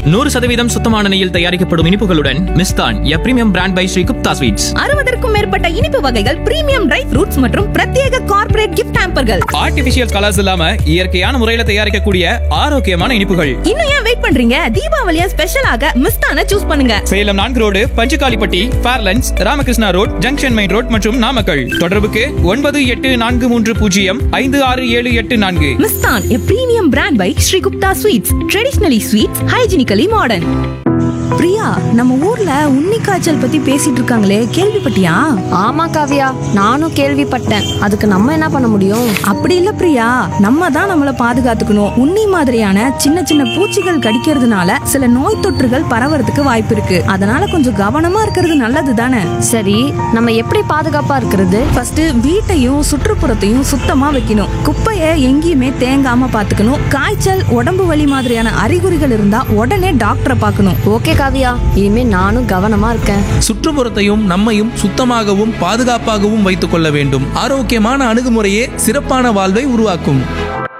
நூறு சதவீதம் சுத்தமான நெய்யில் தயாரிக்கப்படும் இனிப்புகளுடன் Mishtan a premium brand by Sri Gupta sweets அறுபதற்கும் மேற்பட்ட இனிப்பு வகைகள் பிரீமியம் ட்ரை ஃப்ரூட்ஸ் மற்றும் பிரத்யேக கார்ப்பரேட் கிஃப்ட் ஹாம்பர்கள் ஆர்டிபிஷியல் கலர்ஸ் இல்லாம இயற்கையான முறையில தயாரிக்கக்கூடிய ஆரோக்கியமான இனிப்புகள் இன்னும் ஏன் வெயிட் பண்றீங்க தீபாவளியா ஸ்பெஷலாக மிஸ்டான சூஸ் பண்ணுங்க சேலம் நான்கு road Panjukalipatti Fairlands Ramakrishna road junction main road மற்றும் நாமக்கல் தொடர்புக்கு ஒன்பது எட்டு நான்கு மூன்று பூஜ்ஜியம் ஐந்து ஆறு ஏழு எட்டு நான்கு Mishtan a premium brand by Sri Gupta sweets traditionally sweets hygienically modern Priya நம்ம ஊர்ல உன்னி காய்ச்சல் பத்தி பேசிட்டு இருக்காங்களே கேள்விப்பட்டியா ஆமா காவியா நானும் கேள்விப்பட்டேன் அதுக்கு நம்ம என்ன பண்ண முடியும் அப்படி இல்ல பிரியா நம்ம தான் நம்மள பாதுகாத்துக்கணும் உன்னி மாதிரியான சின்ன சின்ன பூச்சிகள் கடிக்கிறதுனால சில நோய் தொற்றுகள் பரவறதுக்கு வாய்ப்பு இருக்கு அதனால கொஞ்சம் கவனமா இருக்கிறது நல்லது தானே சரி நம்ம எப்படி பாதுகாப்பா இருக்கிறது ஃபர்ஸ்ட் வீட்டையும் சுற்றுப்புறத்தையும் சுத்தமா வைக்கணும் குப்பையை எங்கேயுமே தேங்காம பாத்துக்கணும் காய்ச்சல் உடம்பு வலி மாதிரியான அறிகுறிகள் இருந்தா உடனே டாக்டரை பார்க்கணும் ஓகே காவியா இனிமே நானும் கவனமா இருக்கேன் சுற்றுப்புறத்தையும் நம்மையும் சுத்தமாகவும் பாதுகாப்பாகவும் வைத்துக் கொள்ள வேண்டும் ஆரோக்கியமான அணுகுமுறையே சிறப்பான வாழ்வை உருவாக்கும்